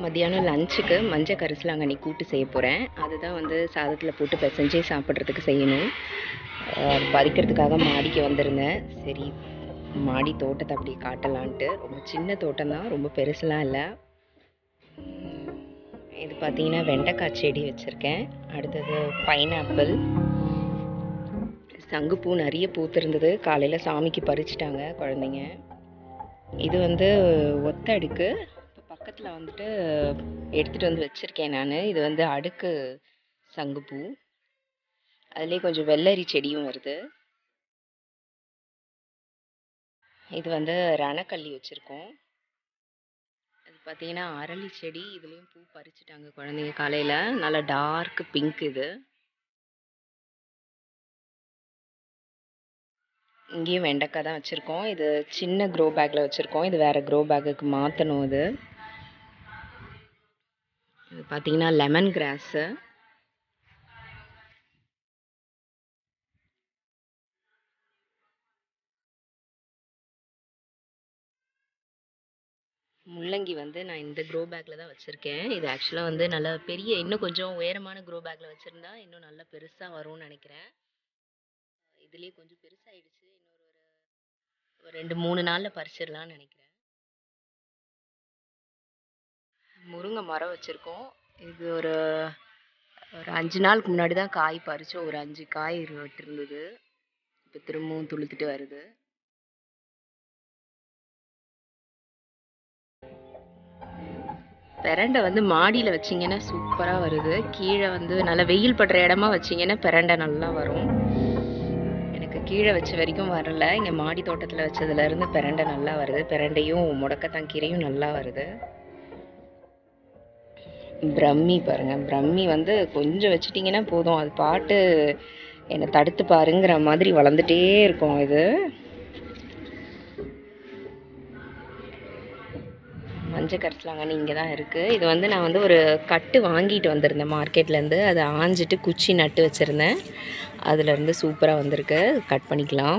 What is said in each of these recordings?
மத்தியானம் லஞ்சுக்கு மஞ்சள் கரிசலாங்கண்ணி கூட்டு செய்ய போகிறேன் அதுதான் வந்து சாதத்தில் போட்டு பிசைஞ்சு சாப்பிட்றதுக்கு செய்யணும் அஹ் அது பறிக்கிறதுக்காக மாடிக்கு வந்திருந்தேன் சரி மாடி தோட்டத்தை அப்படி காட்டலான்ட்டு ரொம்ப சின்ன தோட்டம் தான் ரொம்ப பெருசுலாம் இல்லை உம், இது பார்த்தீங்கன்னா வெண்டைக்காய் செடி வச்சுருக்கேன் அடுத்தது பைனாப்பிள் சங்குப்பூ நிறைய பூத்திருந்தது காலையில் சாமிக்கு பறிச்சிட்டாங்க குழந்தைங்க இது வந்து ஒத்த அடுக்கு இப்போ பக்கத்தில் வந்துட்டு எடுத்துகிட்டு வந்து வச்சுருக்கேன் நான் இது வந்து அடுக்கு சங்குப்பூ அதுலேயே கொஞ்சம் வெள்ளரி செடியும் வருது இது வந்து ரணக்கல்லி வச்சுருக்கோம் இது பார்த்தீங்கன்னா அரளி செடி இதுலேயும் பூ பறிச்சிட்டாங்க குழந்தைங்க காலையில் நல்லா டார்க் பிங்க் இது இங்கேயும் வெண்டைக்காய் தான் வச்சுருக்கோம் இது சின்ன க்ரோ பேக்கில் வச்சுருக்கோம் இது வேறு க்ரோ பேக்குக்கு மாற்றணும் இது இது பார்த்தீங்கன்னா லெமன் கிராஸு முள்ளங்கி வந்து நான் இந்த க்ரோ பேக்கில் தான் வச்சுருக்கேன் இது ஆக்சுவலாக வந்து நல்லா பெரிய இன்னும் கொஞ்சம் உயரமான க்ரோ பேக்கில் வச்சுருந்தா இன்னும் நல்லா பெருசாக வரும்னு நினைக்கிறேன் இதுலேயே கொஞ்சம் பெருசாகிடுச்சு இன்னொரு ஒரு ஒரு ரெண்டு மூணு நாளில் பறிச்சிடலாம்னு நினைக்கிறேன் முருங்கை மரம் வச்சுருக்கோம் இது ஒரு ஒரு அஞ்சு நாளுக்கு முன்னாடி தான் காய் பறித்தோம் ஒரு அஞ்சு காய் விட்டுருந்தது இப்போ திரும்பவும் துளுத்துட்டு வருது பெரண்டை வந்து மாடியில் வச்சிங்கன்னா சூப்பராக வருது கீழே வந்து நல்லா வெயில் படுற இடமா வச்சிங்கன்னா பெரண்டை நல்லா வரும் எனக்கு கீழே வச்ச வரைக்கும் வரல இங்கே மாடி தோட்டத்தில் வச்சதுலேருந்து பெரண்டை நல்லா வருது பெரண்டையும் முடக்கத்தான் கீரையும் நல்லா வருது பிரம்மி பாருங்க பிரம்மி வந்து கொஞ்சம் வச்சிட்டிங்கன்னா போதும் அது பாட்டு என்னை தடுத்து பாருங்கிற மாதிரி வளர்ந்துட்டே இருக்கும் இது மஞ்சள் கரிசலாங்கண்ணி இங்கே தான் இருக்குது இது வந்து நான் வந்து ஒரு கட்டு வாங்கிட்டு வந்திருந்தேன் மார்க்கெட்லேருந்து அதை ஆஞ்சிட்டு குச்சி நட்டு வச்சுருந்தேன் அதுலேருந்து சூப்பராக வந்திருக்கு கட் பண்ணிக்கலாம்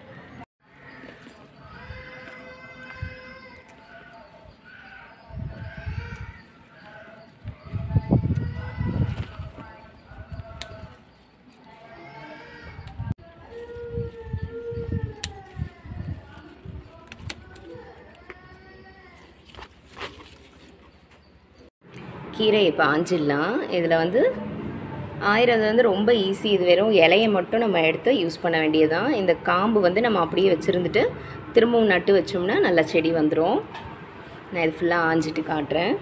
கீரை இப்போ ஆஞ்சிடலாம் இதில் வந்து ஆயிரம் வந்து ரொம்ப ஈஸி இது வெறும் இலையை மட்டும் நம்ம எடுத்து யூஸ் பண்ண வேண்டியதுதான் இந்த காம்பு வந்து நம்ம அப்படியே வச்சுருந்துட்டு திரும்பவும் நட்டு வச்சோம்னா நல்லா செடி வந்துடும் நான் இது ஃபுல்லாக ஆஞ்சிட்டு காட்டுறேன்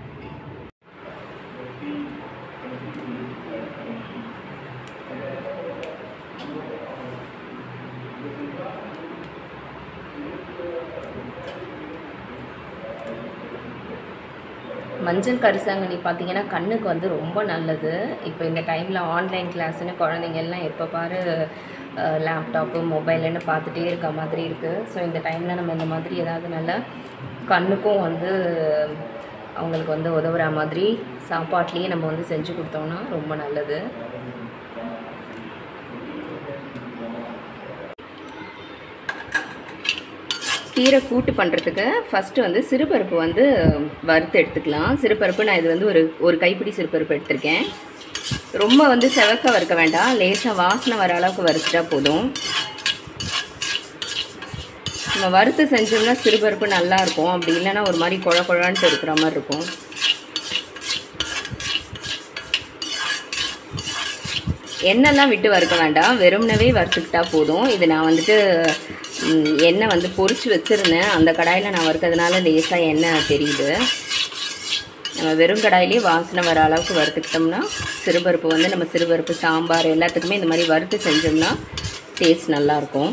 மஞ்சள் கரிசாங்கண்ணி பார்த்தீங்கன்னா கண்ணுக்கு வந்து ரொம்ப நல்லது இப்போ இந்த டைமில் ஆன்லைன் கிளாஸ்னு குழந்தைங்க எல்லாம் எப்போ பாரு லேப்டாப்பு மொபைலுன்னு பார்த்துட்டே இருக்க மாதிரி இருக்குது ஸோ இந்த டைமில் நம்ம இந்த மாதிரி ஏதாவது நல்லா கண்ணுக்கும் வந்து அவங்களுக்கு வந்து உதவுற மாதிரி சாப்பாட்லேயே நம்ம வந்து செஞ்சு கொடுத்தோம்னா ரொம்ப நல்லது கீரை கூட்டு பண்ணுறதுக்கு ஃபஸ்ட்டு வந்து சிறுபருப்பு வந்து வறுத்து எடுத்துக்கலாம் சிறுபருப்பு நான் இது வந்து ஒரு ஒரு கைப்பிடி சிறுபருப்பு எடுத்திருக்கேன் ரொம்ப வந்து செவக்க வறுக்க வேண்டாம் லேசாக வாசனை வர அளவுக்கு வறுத்துட்டா போதும் நம்ம வறுத்து செஞ்சோம்னா சிறுபருப்பு நல்லா இருக்கும் அப்படி இல்லைன்னா ஒரு மாதிரி குழ குழான்ட்டு இருக்கிற மாதிரி இருக்கும் எண்ணெய்லாம் விட்டு வறுக்க வேண்டாம் வெறும்னவே வறுத்துக்கிட்டா போதும் இது நான் வந்துட்டு ம், எண்ணெய் வந்து பொரிச்சு வச்சுருந்தேன் அந்த கடாயில் நான் வறுக்கிறதுனால லேசாக எண்ணெய் தெரியுது நம்ம வெறும் கடாயிலே வாசனை வர அளவுக்கு வறுத்துக்கிட்டோம்னா சிறுபருப்பு வந்து நம்ம சிறுபருப்பு சாம்பார் எல்லாத்துக்குமே இந்த மாதிரி வறுத்து செஞ்சோம்னா டேஸ்ட் நல்லாயிருக்கும்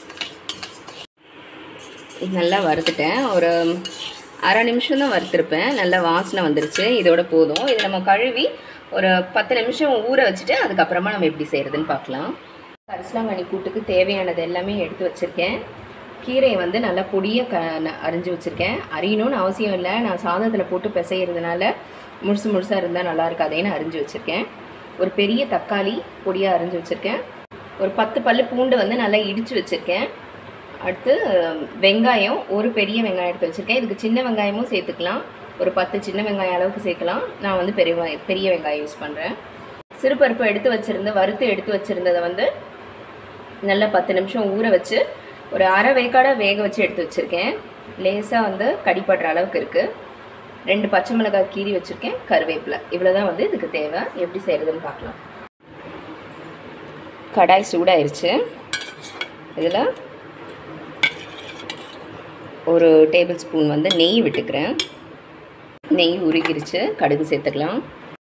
இது நல்லா வறுத்துட்டேன் ஒரு அரை நிமிஷம் தான் வறுத்துருப்பேன் நல்லா வாசனை வந்துருச்சு இதோட போதும் இது நம்ம கழுவி ஒரு பத்து நிமிஷம் ஊற வச்சுட்டு அதுக்கப்புறமா நம்ம எப்படி செய்கிறதுன்னு பார்க்கலாம் கரிசலாங்கண்ணி கூட்டுக்கு தேவையானது எல்லாமே எடுத்து வச்சுருக்கேன் கீரையை வந்து நல்லா பொடியாக க ந- அரிஞ்சு வச்சுருக்கேன் அரியணும்னு அவசியம் இல்லை நான் சாதத்தில் போட்டு பிசைகிறதுனால முழுசு முழுசாக இருந்தால் நல்லா இருக்காதேன்னு அரிஞ்சு வச்சுருக்கேன் ஒரு பெரிய தக்காளி பொடியாக அரிஞ்சு வச்சுருக்கேன் ஒரு பத்து பல்லு பூண்டு வந்து நல்லா இடித்து வச்சுருக்கேன் அடுத்து வெங்காயம் ஒரு பெரிய வெங்காயம் எடுத்து வச்சுருக்கேன் இதுக்கு சின்ன வெங்காயமும் சேர்த்துக்கலாம் ஒரு பத்து சின்ன வெங்காயம் அளவுக்கு சேர்க்கலாம் நான் வந்து பெரிய வெங்காயம் பெரிய வெங்காயம் யூஸ் பண்ணுறேன் சிறுபருப்பு எடுத்து வச்சுருந்த வறுத்து எடுத்து வச்சுருந்ததை வந்து நல்லா பத்து நிமிஷம் ஊற வச்சு ஒரு அரை வேக்காடாக வேக வச்சு எடுத்து வச்சுருக்கேன் லேசாக வந்து கடிப்படுற அளவுக்கு இருக்குது ரெண்டு பச்சை மிளகாய் கீரி வச்சுருக்கேன் கருவேப்பிலை இவ்வளோ தான் வந்து இதுக்கு தேவை எப்படி செய்கிறதுன்னு பார்க்கலாம் கடாய் சூடாயிருச்சு இதில் ஒரு டேபிள் ஸ்பூன் வந்து நெய் விட்டுக்கிறேன் நெய் உருகிருச்சு கடுகு சேர்த்துக்கலாம்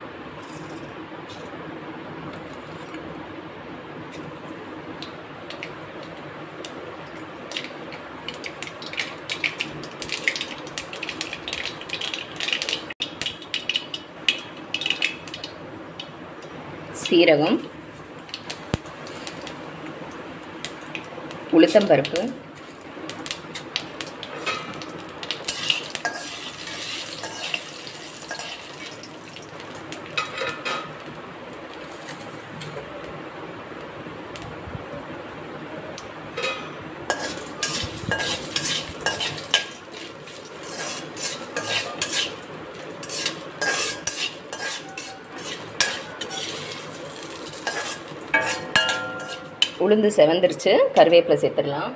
சீரகம் உளுத்தம்பருப்பு உளுந்து செவந்துருச்சு கருவேப்பிலை சேர்த்துடலாம்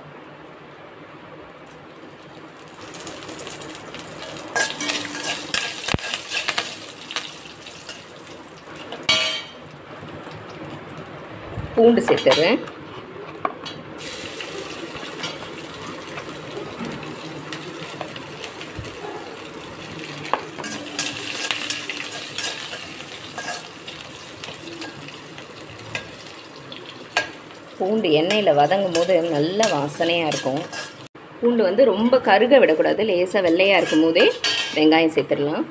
பூண்டு சேர்த்துறேன் பூண்டு எண்ணெயில் வதங்கும் போது நல்ல வாசனையாக இருக்கும் பூண்டு வந்து ரொம்ப கருக விடக்கூடாது லேசாக வெள்ளையாக இருக்கும் போதே வெங்காயம் சேர்த்துடலாம்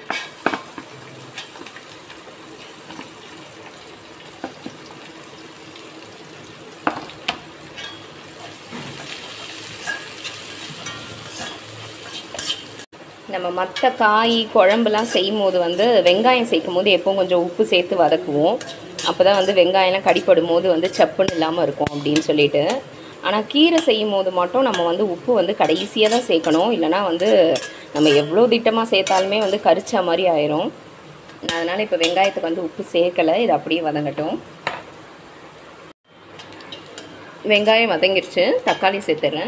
நம்ம மற்ற காய் குழம்புலாம் செய்யும் போது வந்து வெங்காயம் சேர்க்கும் போது எப்பவும் கொஞ்சம் உப்பு சேர்த்து வதக்குவோம் அப்போ தான் வந்து வெங்காயம்லாம் கடிப்படும் போது வந்து சப்புன்னு இல்லாமல் இருக்கும் அப்படின்னு சொல்லிட்டு ஆனால் கீரை செய்யும் போது மட்டும் நம்ம வந்து உப்பு வந்து கடைசியாக தான் சேர்க்கணும் இல்லைனா வந்து நம்ம எவ்வளோ திட்டமாக சேர்த்தாலுமே வந்து கரிச்சா மாதிரி ஆயிரும் அதனால் இப்போ வெங்காயத்துக்கு வந்து உப்பு சேர்க்கலை இது அப்படியே வதங்கட்டும் வெங்காயம் வதங்கிருச்சு தக்காளி சேர்த்துறேன்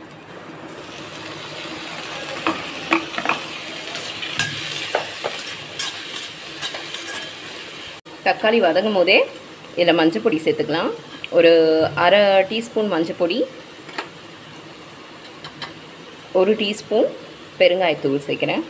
தக்காளி வதங்கும் போதே இதில் மஞ்சள் பொடி சேர்த்துக்கலாம் ஒரு அரை டீஸ்பூன் மஞ்சள் பொடி ஒரு டீஸ்பூன் பெருங்காயத்தூள் சேர்க்குறேன்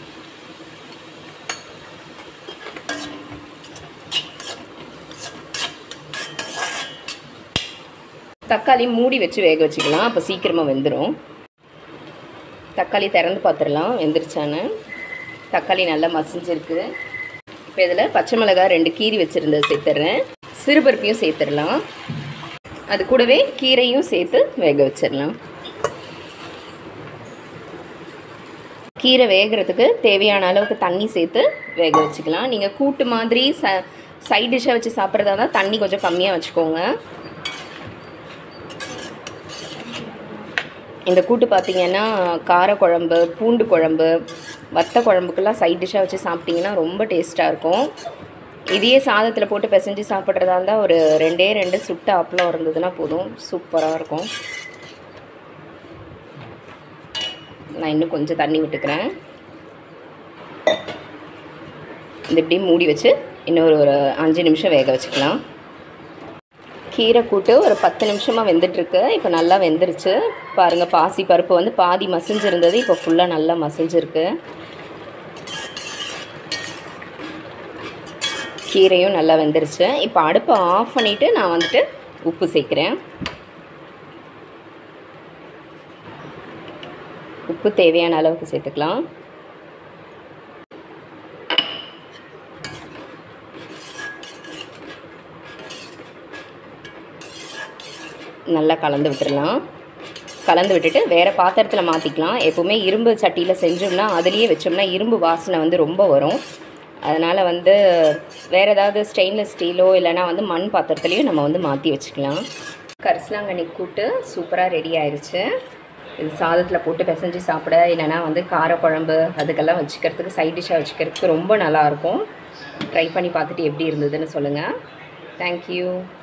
தக்காளி மூடி வச்சு வேக வச்சுக்கலாம் அப்போ சீக்கிரமாக வெந்துடும் தக்காளி திறந்து பார்த்துடலாம் வெந்துருச்சான்னு தக்காளி நல்லா மசிஞ்சிருக்கு இப்போ இதில் பச்சை மிளகாய் ரெண்டு கீரி வச்சுருந்தது சேர்த்துட்றேன் சிறுபருப்பையும் சேர்த்துடலாம் அது கூடவே கீரையும் சேர்த்து வேக வச்சிடலாம் கீரை வேகிறதுக்கு தேவையான அளவுக்கு தண்ணி சேர்த்து வேக வச்சுக்கலாம் நீங்கள் கூட்டு மாதிரி ச சைட் டிஷ்ஷாக வச்சு சாப்பிட்றதா இருந்தால் தண்ணி கொஞ்சம் கம்மியாக வச்சுக்கோங்க இந்த கூட்டு பார்த்தீங்கன்னா காரக்குழம்பு பூண்டு குழம்பு வத்த குழம்புக்கெல்லாம் சைட் டிஷ்ஷாக வச்சு சாப்பிட்டிங்கன்னா ரொம்ப டேஸ்ட்டாக இருக்கும் இதையே சாதத்தில் போட்டு பிசைஞ்சு சாப்பிட்றதா இருந்தால் ஒரு ரெண்டே ரெண்டு சுட்ட அப்பளம் இருந்ததுன்னா போதும் சூப்பராக இருக்கும் நான் இன்னும் கொஞ்சம் தண்ணி விட்டுக்கிறேன் இது இப்படி மூடி வச்சு இன்னொரு ஒரு அஞ்சு நிமிஷம் வேக வச்சுக்கலாம் கீரை கூட்டு ஒரு பத்து நிமிஷமாக வெந்துட்டுருக்கு இப்போ நல்லா வெந்துருச்சு பாருங்கள் பாசி பருப்பு வந்து பாதி மசிஞ்சிருந்தது இப்போ ஃபுல்லாக நல்லா மசிஞ்சிருக்கு கீரையும் நல்லா வெந்துருச்சு இப்போ அடுப்பை ஆஃப் பண்ணிவிட்டு நான் வந்துட்டு உப்பு சேர்க்குறேன் உப்பு தேவையான அளவுக்கு சேர்த்துக்கலாம் நல்லா கலந்து விட்டுடலாம் கலந்து விட்டுட்டு வேறு பாத்திரத்தில் மாற்றிக்கலாம் எப்போவுமே இரும்பு சட்டியில் செஞ்சோம்னா அதுலேயே வச்சோம்னா இரும்பு வாசனை வந்து ரொம்ப வரும் அதனால் வந்து வேறு ஏதாவது ஸ்டெயின்லெஸ் ஸ்டீலோ இல்லைனா வந்து மண் பாத்திரத்துலேயும் நம்ம வந்து மாற்றி வச்சுக்கலாம் கரிசலாங்கண்ணி கூட்டு சூப்பராக ரெடி ஆயிடுச்சு இது சாதத்தில் போட்டு பிசைஞ்சு சாப்பிட இல்லைன்னா வந்து காரக்குழம்பு அதுக்கெல்லாம் வச்சுக்கிறதுக்கு சைட் டிஷ்ஷாக வச்சுக்கிறதுக்கு ரொம்ப நல்லாயிருக்கும் ட்ரை பண்ணி பார்த்துட்டு எப்படி இருந்ததுன்னு சொல்லுங்கள் தேங்க்யூ